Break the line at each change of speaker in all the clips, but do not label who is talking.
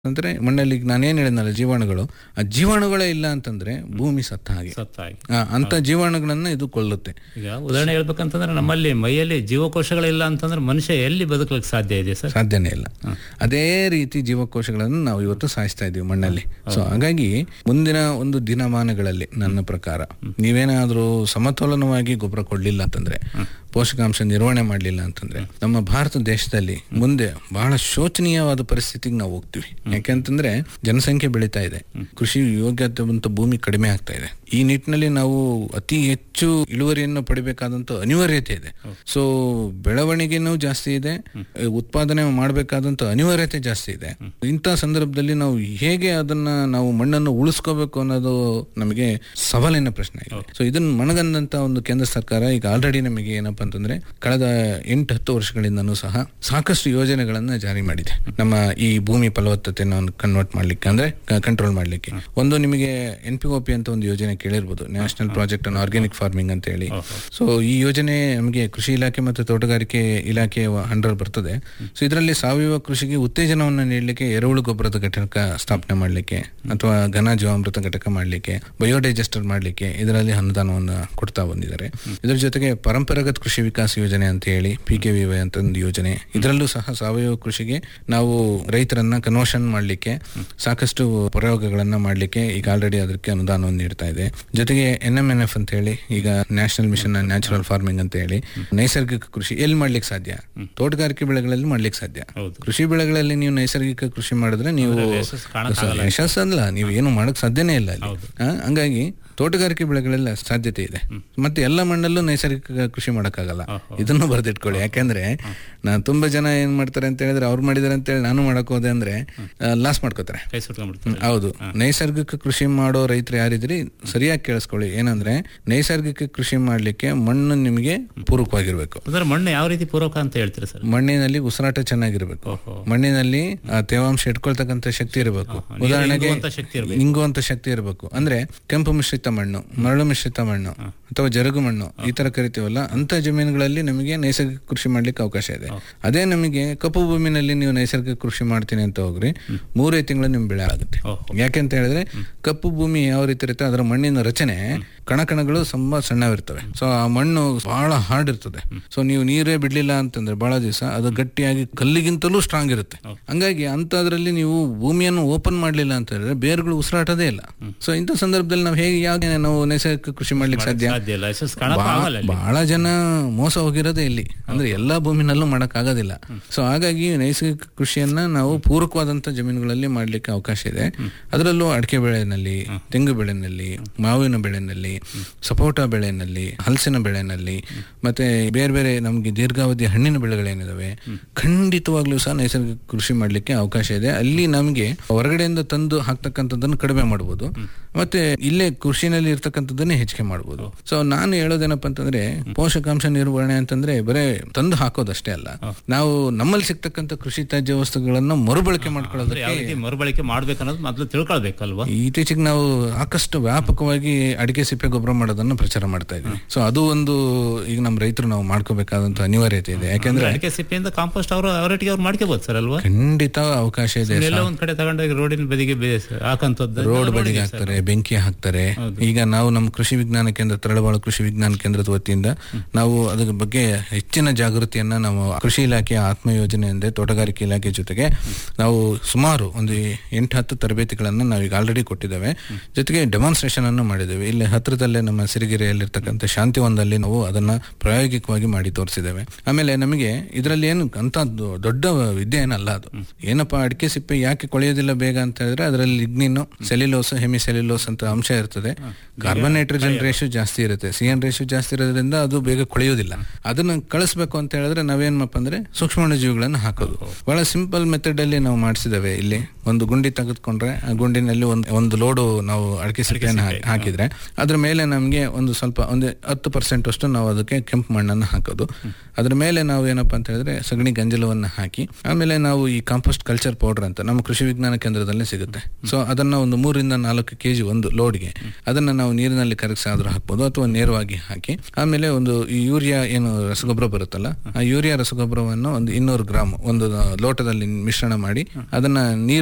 ಅಂದ್ರೆ ಮಣ್ಣಲ್ಲಿ ಈಗ ನಾನೇನ್ ಹೇಳಿದ್ನಲ್ಲ ಜೀವಾಣುಗಳು ಆ ಜೀವಾಣುಗಳೇ ಇಲ್ಲ ಅಂತಂದ್ರೆ ಭೂಮಿ ಸತ್ತ ಹಾಗೆ
ಸತ್ತಾಗಿ
ಆ, ಅಂತ ಜೀವಾಣುಗಳನ್ನ ಇದು ಕೊಲ್ಲುತ್ತೆ
ಈಗ ಉದಾಹರಣೆ ಹೇಳ್ಬೇಕಂತಂದ್ರೆ ನಮ್ಮಲ್ಲಿ ಮೈಯಲ್ಲಿ ಜೀವಕೋಶಗಳಿಲ್ಲ ಅಂತಂದ್ರೆ ಮನುಷ್ಯ ಎಲ್ಲಿ ಬದುಕಲಿಕ್ಕೆ ಸಾಧ್ಯ ಇದೆ ಸರ್
ಸಾಧ್ಯನೇ ಇಲ್ಲ ಅದೇ ರೀತಿ ಜೀವಕೋಶಗಳನ್ನು ನಾವು ಇವತ್ತು ಸಾಯಿಸ್ತಾ ಇದೀವಿ ಮಣ್ಣಲ್ಲಿ ಸೊ ಹಾಗಾಗಿ ಮುಂದಿನ ಒಂದು ದಿನಮಾನಗಳಲ್ಲಿ ನನ್ನ ಪ್ರಕಾರ ನೀವೇನಾದ್ರೂ ಸಮತೋಲನವಾಗಿ ಗೊಬ್ಬರ ಕೊಡ್ಲಿಲ್ಲ ಅಂತಂದ್ರೆ ಪೋಷಕಾಂಶ ನಿರ್ವಹಣೆ ಮಾಡಲಿಲ್ಲ ಅಂತಂದ್ರೆ ನಮ್ಮ ಭಾರತ ದೇಶದಲ್ಲಿ ಮುಂದೆ ಬಹಳ ಶೋಚನೀಯವಾದ ಪರಿಸ್ಥಿತಿಗೆ ನಾವು ಹೋಗ್ತೀವಿ ಯಾಕೆಂತಂದ್ರೆ ಜನಸಂಖ್ಯೆ ಬೆಳೀತಾ ಇದೆ ಕೃಷಿ ಯೋಗ್ಯತೆ ಭೂಮಿ ಕಡಿಮೆ ಆಗ್ತಾ ಇದೆ ಈ ನಿಟ್ಟಿನಲ್ಲಿ ನಾವು ಅತಿ ಹೆಚ್ಚು ಇಳುವರಿಯನ್ನು ಪಡಿಬೇಕಾದಂತ ಅನಿವಾರ್ಯತೆ ಇದೆ ಸೊ ಬೆಳವಣಿಗೆನೂ ಜಾಸ್ತಿ ಇದೆ ಉತ್ಪಾದನೆ ಮಾಡಬೇಕಾದಂತ ಅನಿವಾರ್ಯತೆ ಜಾಸ್ತಿ ಇದೆ ಇಂಥ ಸಂದರ್ಭದಲ್ಲಿ ನಾವು ಹೇಗೆ ಅದನ್ನ ನಾವು ಮಣ್ಣನ್ನು ಉಳಿಸ್ಕೋಬೇಕು ಅನ್ನೋದು ನಮಗೆ ಸವಾಲಿನ ಪ್ರಶ್ನೆ ಆಗಿದೆ ಸೊ ಇದನ್ನ ಮನಗಂದಂತ ಒಂದು ಕೇಂದ್ರ ಸರ್ಕಾರ ಈಗ ಆಲ್ರೆಡಿ ನಮಗೆ ಏನಪ್ಪಾ ಅಂತಂದ್ರೆ ಕಳೆದ ಎಂಟು ಹತ್ತು ವರ್ಷಗಳಿಂದನೂ ಸಹ ಸಾಕಷ್ಟು ಯೋಜನೆಗಳನ್ನ ಜಾರಿ ಮಾಡಿದೆ ನಮ್ಮ ಈ ಭೂಮಿ ಫಲವತ್ತತೆಯನ್ನು ಕನ್ವರ್ಟ್ ಮಾಡ್ಲಿಕ್ಕೆ ಅಂದ್ರೆ ಕಂಟ್ರೋಲ್ ಮಾಡ್ಲಿಕ್ಕೆ ಒಂದು ನಿಮಗೆ ಎನ್ ಪಿ ಒ ಪಿ ಅಂತ ಒಂದು ಯೋಜನೆ ಕೇಳಿರ್ಬೋದು national project on organic farming ಅಂತ ಹೇಳಿ ಸೊ ಈ ಯೋಜನೆ ನಮಗೆ ಕೃಷಿ ಇಲಾಖೆ ಮತ್ತು ತೋಟಗಾರಿಕೆ ಇಲಾಖೆ ಅಂಡರ್ ಬರ್ತದೆ ಸೊ ಇದರಲ್ಲಿ ಸಾವಯವ ಕೃಷಿಗೆ ಉತ್ತೇಜನವನ್ನು ನೀಡಲಿಕ್ಕೆ ಎರೆಹುಳು ಗೊಬ್ಬರದ ಘಟಕ ಸ್ಥಾಪನೆ ಮಾಡಲಿಕ್ಕೆ ಅಥವಾ ಘನ ಜೀವಾಮೃತ ಘಟಕ ಮಾಡಲಿಕ್ಕೆ ಬಯೋಡೈಜೆಸ್ಟರ್ ಮಾಡಲಿಕ್ಕೆ ಇದರಲ್ಲಿ ಅನುದಾನವನ್ನು ಕೊಡ್ತಾ ಬಂದಿದ್ದಾರೆ ಇದರ ಜೊತೆಗೆ ಪರಂಪರಾಗತ ಕೃಷಿ ವಿಕಾಸ ಯೋಜನೆ ಅಂತ ಹೇಳಿ ಪಿ ಕೆ ವಿ ವೈ ಅಂತ ಒಂದು ಯೋಜನೆ ಇದರಲ್ಲೂ ಸಹ ಸಾವಯವ ಕೃಷಿಗೆ ನಾವು ರೈತರನ್ನ ಕನ್ವರ್ಷನ್ ಮಾಡಲಿಕ್ಕೆ ಸಾಕಷ್ಟು ಪ್ರಯೋಗಗಳನ್ನ ಮಾಡಲಿಕ್ಕೆ ಈಗ ಆಲ್ರೆಡಿ ಅದಕ್ಕೆ ಅನುದಾನವನ್ನು ನೀಡ್ತಾ ಇದೆ ಜೊತೆಗೆ ಎನ್ ಎಂ ಎನ್ ಎಫ್ ಅಂತ ಹೇಳಿ ಈಗ ನ್ಯಾಷನಲ್ ಮಿಷನ್ ನ್ಯಾಚುರಲ್ ಫಾರ್ಮಿಂಗ್ ಅಂತ ಹೇಳಿ ನೈಸರ್ಗಿಕ ಕೃಷಿ ಎಲ್ಲಿ ಮಾಡ್ಲಿಕ್ಕೆ ಸಾಧ್ಯ ತೋಟಗಾರಿಕೆ ಬೆಳೆಗಳಲ್ಲಿ ಮಾಡ್ಲಿಕ್ಕೆ ಸಾಧ್ಯ
ಹೌದು.
ಕೃಷಿ ಬೆಳೆಗಳಲ್ಲಿ ನೀವು ನೈಸರ್ಗಿಕ ಕೃಷಿ ಮಾಡಿದ್ರೆ ನೀವು
ಯಶಸ್ಸು ಕಾಣಕ್ಕಾಗಲ್ಲ.
ಯಶಸ್ಸಲ್ಲ ನೀವು ಏನು ಮಾಡಕ್ ಸಾಧ್ಯನೇ ಇಲ್ಲ ಅಲ್ಲಿ ಆ, ಹಂಗಾಗಿ ತೋಟಗಾರಿಕೆ ಬೆಳೆಗಳೆಲ್ಲ ಸಾಧ್ಯತೆ ಇದೆ ಮತ್ತೆ ಎಲ್ಲ ಮಣ್ಣಲ್ಲೂ ನೈಸರ್ಗಿಕ ಕೃಷಿ ಮಾಡಕ್ಕಾಗಲ್ಲ ಇದನ್ನು ಬರೆದಿಟ್ಕೊಳ್ಳಿ ಯಾಕಂದ್ರೆ ನಾ ತುಂಬಾ ಜನ ಏನ್ ಮಾಡ್ತಾರೆ ಅಂತ ಹೇಳಿದ್ರೆ ಅವ್ರು ಮಾಡಿದಾರೆ ಅಂತ ಹೇಳಿ ನಾನು ಮಾಡಕ್ ಹೋದೆ ಅಂದ್ರೆ ಲಾಸ್ ಮಾಡ್ಕೋತಾರೆ
ಕೈ ಸುಟ್ಕೊಂಡ್ಬಿಡ್ತಾರೆ
ಹೌದು ನೈಸರ್ಗಿಕ ಕೃಷಿ ಮಾಡೋ ರೈತರು ಯಾರಿದ್ರಿ ಸರಿಯಾಗಿ ಕೇಳಿಸ್ಕೊಳ್ಳಿ ಏನಂದ್ರೆ ನೈಸರ್ಗಿಕ ಕೃಷಿ ಮಾಡ್ಲಿಕ್ಕೆ ಮಣ್ಣು ನಿಮಗೆ ಪೂರಕವಾಗಿರ್ಬೇಕು
ಅಂದ್ರೆ ಮಣ್ಣು ಯಾವ ರೀತಿ ಪೂರಕ ಅಂತ ಹೇಳ್ತೀರಾ ಸರ್
ಮಣ್ಣಿನಲ್ಲಿ ಉಸಿರಾಟ ಚೆನ್ನಾಗಿರ್ಬೇಕು
ಓಹೋ.
ಮಣ್ಣಿನಲ್ಲಿ ಆ ತೇವಾಂಶ ಇಟ್ಕೊಳ್ತಕ್ಕಂಥ ಶಕ್ತಿ ಇರಬೇಕು
ನೀರು
ಉದಾಹರಣೆಗೆ
ಇಂಗುವಂತ ಶಕ್ತಿ ಇರ್ಬೇಕು.
ಇಂಗುವಂತ ಶಕ್ತಿ ಇರಬೇಕು ಅಂದ್ರೆ ಕೆಂಪು ಮಿಶ್ರಿತ ಮಣ್ಣು ಮರಳು ಮಿಶ್ರಿತ ಮಣ್ಣು ಅಥವಾ ಜರುಗು ಮಣ್ಣು ಈ ತರ ಕರಿತೀವಲ್ಲ ಅಂತ ಜಮೀನುಗಳಲ್ಲಿ ನಮಗೆ ನೈಸರ್ಗಿಕ ಕೃಷಿ ಮಾಡ್ಲಿಕ್ಕೆ ಅವಕಾಶ ಇದೆ ಅದೇ ನಮಗೆ ಕಪ್ಪು ಭೂಮಿನಲ್ಲಿ ನೀವು ನೈಸರ್ಗಿಕ ಕೃಷಿ ಮಾಡ್ತೀನಿ ಅಂತ ಹೋಗ್ರಿ ಮೂರೇ ತಿಂಗಳು ನಿಮ್ ಬೆಳೆ ಆಗುತ್ತೆ
ಓಹೋ.
ಯಾಕೆಂತ ಹೇಳಿದ್ರೆ ಕಪ್ಪು ಭೂಮಿ ಯಾವ ರೀತಿ ಇರುತ್ತೆ ಅದರ ಮಣ್ಣಿನ ರಚನೆ ಕಣಕಣಗಳು ತುಂಬಾ ಸಣ್ಣವಿರ್ತವೆ ಸೊ ಆ ಮಣ್ಣು ಬಹಳ ಹಾರ್ಡ್ ಇರ್ತದೆ ಸೊ ನೀವು ನೀರೇ ಬಿಡ್ಲಿಲ್ಲ ಅಂತಂದ್ರೆ ಬಹಳ ದಿವಸ ಅದು ಗಟ್ಟಿಯಾಗಿ ಕಲ್ಲಿಗಿಂತಲೂ ಸ್ಟ್ರಾಂಗ್ ಇರುತ್ತೆ ಹಂಗಾಗಿ ಅಂತದ್ರಲ್ಲಿ ನೀವು ಭೂಮಿಯನ್ನು ಓಪನ್ ಮಾಡ್ಲಿಲ್ಲ ಅಂತ ಹೇಳಿದ್ರೆ ಬೇರುಗಳು ಉಸಿರಾಟದೇ ಇಲ್ಲ ಸೊ ಇಂಥ ಸಂದರ್ಭದಲ್ಲಿ ನಾವು ಹೇಗೆ ಯಾವ ನಾವು ನೈಸರ್ಗಿಕ ಕೃಷಿ ಮಾಡ್ಲಿಕ್ಕೆ ಸಾಧ್ಯ
ಸಾಧ್ಯ ಇಲ್ಲ ಯಶಸ್ಸು ಕಾಣಕ್ಕಾಗಲ್ಲ ಅಲ್ಲಿ.
ಬಹಳ ಜನ ಮೋಸ ಹೋಗಿರೋದೇ ಇಲ್ಲಿ ಅಂದ್ರೆ ಎಲ್ಲಾ ಭೂಮಿನಲ್ಲೂ ಮಾಡಕ್ ಆಗೋದಿಲ್ಲ ಸೊ ಹಾಗಾಗಿ ನೈಸರ್ಗಿಕ ಕೃಷಿಯನ್ನ ನಾವು ಪೂರಕವಾದಂತ ಜಮೀನುಗಳಲ್ಲಿ ಮಾಡ್ಲಿಕ್ಕೆ ಅವಕಾಶ ಇದೆ ಅದರಲ್ಲೂ ಅಡಿಕೆ ಬೆಳೆನಲ್ಲಿ ತೆಂಗು ಬೆಳೆನಲ್ಲಿ ಮಾವಿನ ಬೆಳೆನಲ್ಲಿ ಸಪೋಟ ಬೆಳೆನಲ್ಲಿ ಹಲಸಿನ ಬೆಳೆನಲ್ಲಿ ಮತ್ತೆ ಬೇರೆ ಬೇರೆ ನಮ್ಗೆ ದೀರ್ಘಾವಧಿ ಹಣ್ಣಿನ ಬೆಳೆಗಳೇನಿದಾವೆ ಖಂಡಿತವಾಗ್ಲೂ ಸಹ ನೈಸರ್ಗಿಕ ಕೃಷಿ ಮಾಡ್ಲಿಕ್ಕೆ ಅವಕಾಶ ಇದೆ ಅಲ್ಲಿ ನಮ್ಗೆ ಹೊರಗಡೆಯಿಂದ ತಂದು ಹಾಕ್ತಕ್ಕಂಥದ್ದನ್ನು ಕಡಿಮೆ ಮಾಡಬಹುದು ಮತ್ತೆ ಇಲ್ಲೇ ಕೃಷಿನಲ್ಲಿ ಇರ್ತಕ್ಕಂಥದ್ದನ್ನೇ ಹೆಚ್ಚಿಗೆ ಮಾಡಬಹುದು ಸೊ ನಾನು ಹೇಳೋದೇನಪ್ಪ ಅಂತಂದ್ರೆ ಪೋಷಕಾಂಶ ನಿರ್ವಹಣೆ ಅಂತಂದ್ರೆ ಬರೇ ತಂದು ಹಾಕೋದಷ್ಟೇ ಅಲ್ಲ ನಾವು ನಮ್ಮಲ್ಲಿ ಸಿಗ್ತಕ್ಕಂಥ ಕೃಷಿ ತ್ಯಾಜ್ಯ ವಸ್ತುಗಳನ್ನ ಮರುಬಳಕೆ
ಅಂದ್ರೆ
ಮಾಡ್ಕೊಳ್ಳೋದಕ್ಕೆ
ಯಾವ ರೀತಿ ಮರುಬಳಕೆ ಮಾಡ್ಬೇಕು ಅನ್ನೋದು ಮೊದಲು ತಿಳ್ಕೊಳ್ಬೇಕಲ್ವಾ
ಇತ್ತೀಚೆಗೆ ನಾವು ಸಾಕಷ್ಟು ವ್ಯಾಪಕವಾಗಿ ಅಡಿಕೆ ಸಿಪ್ಪೆ ಗೊಬ್ಬರ ಮಾಡೋದನ್ನ ಪ್ರಚಾರ ಮಾಡ್ತಾ ಇದ್ದೀವಿ ಸೊ ಅದು ಒಂದು ಈಗ ನಮ್ಮ ರೈತರು ನಾವು ಮಾಡ್ಕೋಬೇಕಾದಂತ ಅನಿವಾರ್ಯತೆ ಇದೆ ಯಾಕಂದ್ರೆ
ಅಡಿಕೆ ಸಿಪ್ಪೆಯಿಂದ ಕಾಂಪೋಸ್ಟ್ ಅವರು ಅವರೊಟ್ಟಿಗೆ ಅವ್ರು ಮಾಡ್ಕೋಬಹುದು ಸರ್ ಅಲ್ವಾ
ಖಂಡಿತ ಅವಕಾಶ ಇದೆ
ಎಲ್ಲ ಒಂದ್ ಕಡೆ ತಗೊಂಡೋಗಿ ರೋಡಿನ ಬದಿಗೆ ಬೇಸ್ ಹಾಕಂತದ್ದು
ರೋಡ್ ಬದಿಗೆ ಹಾಕ್ತಾರೆ ಬೆಂಕಿ ಹಾಕ್ತಾರೆ ಈಗ ನಾವು ನಮ್ಮ ಕೃಷಿ ವಿಜ್ಞಾನ ಕೇಂದ್ರ ತರಳಬಾಳು ಕೃಷಿ ವಿಜ್ಞಾನ ಕೇಂದ್ರದ ವತಿಯಿಂದ ನಾವು ಅದರ ಬಗ್ಗೆ ಹೆಚ್ಚಿನ ಜಾಗೃತಿಯನ್ನ ನಾವು ಕೃಷಿ ಇಲಾಖೆಯ ಆತ್ಮ ಯೋಜನೆ ಅಂದ್ರೆ ತೋಟಗಾರಿಕೆ ಇಲಾಖೆ ಜೊತೆಗೆ ನಾವು ಸುಮಾರು ಒಂದು ಎಂಟು ಹತ್ತು ತರಬೇತಿಗಳನ್ನ ನಾವೀಗ ಆಲ್ರೆಡಿ ಕೊಟ್ಟಿದ್ದೇವೆ ಜೊತೆಗೆ ಡೆಮಾನ್ಸ್ಟ್ರೇಷನ್ ಅನ್ನು ಮಾಡಿದ್ದೇವೆ ಇಲ್ಲಿ ಹತ್ರದಲ್ಲೇ ನಮ್ಮ ಸಿರಿಗೆರೆಯಲ್ಲಿರ್ತಕ್ಕಂಥ ಶಾಂತಿವನದಲ್ಲಿ ನಾವು ಅದನ್ನ ಪ್ರಾಯೋಗಿಕವಾಗಿ ಮಾಡಿ ತೋರಿಸಿದ್ದೇವೆ ಆಮೇಲೆ ನಮಗೆ ಇದರಲ್ಲಿ ಏನು ಅಂತ ದೊ- ದೊಡ್ಡ ವಿದ್ಯೆ ಏನಲ್ಲ ಅದು ಏನಪ್ಪಾ ಅಡಿಕೆ ಸಿಪ್ಪೆ ಯಾಕೆ ಕೊಳೆಯೋದಿಲ್ಲ ಬೇಗ ಅಂತ ಹೇಳಿದ್ರೆ ಅದರಲ್ಲಿ ಲಿಗ್ನಿನ್ ಸೆಲ್ಯುಲೋಸ್ ಹೆಮಿ ಸೆಲ್ಯುಲೋಸ್ ಅಂತ ಅಂಶ ಇರ್ತದೆ ಕಾರ್ಬನ್ ನೈಟ್ರೋಜನ್ ರೇಷು ಜಾಸ್ತಿ ಇರುತ್ತೆ ಸಿ ಎನ್ ರೇಷು ಜಾಸ್ತಿ ಇರೋದ್ರಿಂದ ಅದು ಬೇಗ ಕೊಳೆಯೋದಿಲ್ಲ ಅದನ್ನ ಕಳಿಸ್ಬೇಕು ಅಂತ ಹೇಳಿದ್ರೆ ನಾವೇನಪ್ಪ ಅಂದ್ರೆ ಸೂಕ್ಷ್ಮಾಣುಜೀವಿಗಳನ್ನ ಹಾಕೋದು ಬಹಳ ಸಿಂಪಲ್ ಮೆಥಡ್ ಅಲ್ಲಿ ನಾವು ಮಾಡಿಸಿದ್ದೇವೆ ಇಲ್ಲಿ ಒಂದು ಗುಂಡಿ ತೆಗೆದುಕೊಂಡ್ರೆ ಆ ಗುಂಡಿನಲ್ಲಿ ಒಂದು ಒಂದು ಲೋಡು ನಾವು ಅಡಿಕೆ ಸಿಪ್ಪೆಯನ್ನು ಹಾಕಿ- ಹಾಕಿದ್ರೆ ಅದ್ರ ಮೇಲೆ ನಮಗೆ ಒಂದು ಸ್ವಲ್ಪ ಒಂದು ಹತ್ತು ಪರ್ಸೆಂಟ್ ಅಷ್ಟು ನಾವು ಅದಕ್ಕೆ ಕೆಂಪು ಮಣ್ಣನ್ನು ಹಾಕೋದು ಅದ್ರ ಮೇಲೆ ನಾವು ಏನಪ್ಪಾ ಅಂತ ಹೇಳಿದ್ರೆ ಸಗಣಿ ಗಂಜಲವನ್ನು ಹಾಕಿ ಆಮೇಲೆ ನಾವು ಈ ಕಾಂಪೋಸ್ಟ್ ಕಲ್ಚರ್ ಪೌಡರ್ ಅಂತ ನಮ್ಮ ಕೃಷಿ ವಿಜ್ಞಾನ ಕೇಂದ್ರದಲ್ಲೇ ಸಿಗುತ್ತೆ ಸೊ ಅದನ್ನ ಒಂದು ಮೂರಿಂದ ನಾಲ್ಕು ಕೆಜಿ ಒಂದು ಲೋಡ್ಗೆ ಅದನ್ನ ನಾವು ನೀರಿನಲ್ಲಿ ಕರಗಿಸಾದ್ರೂ ಹಾಕ್ಬೋದು ಅಥವಾ ನೇರವಾಗಿ ಹಾಕಿ ಆಮೇಲೆ ಒಂದು ಈ ಯೂರಿಯಾ ಏನು ರಸಗೊಬ್ಬರ ಬರುತ್ತಲ್ಲ ಆ ಯೂರಿಯಾ ರಸಗೊಬ್ಬರವನ್ನು ಒಂದು ಇನ್ನೂರು ಗ್ರಾಮ್ ಒಂದು ಲೋಟದಲ್ಲಿ ಮಿಶ್ರಣ ಮಾಡಿ ಅದನ್ನ ನೀರು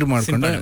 ಮಾಡ್ಕೊಂಡು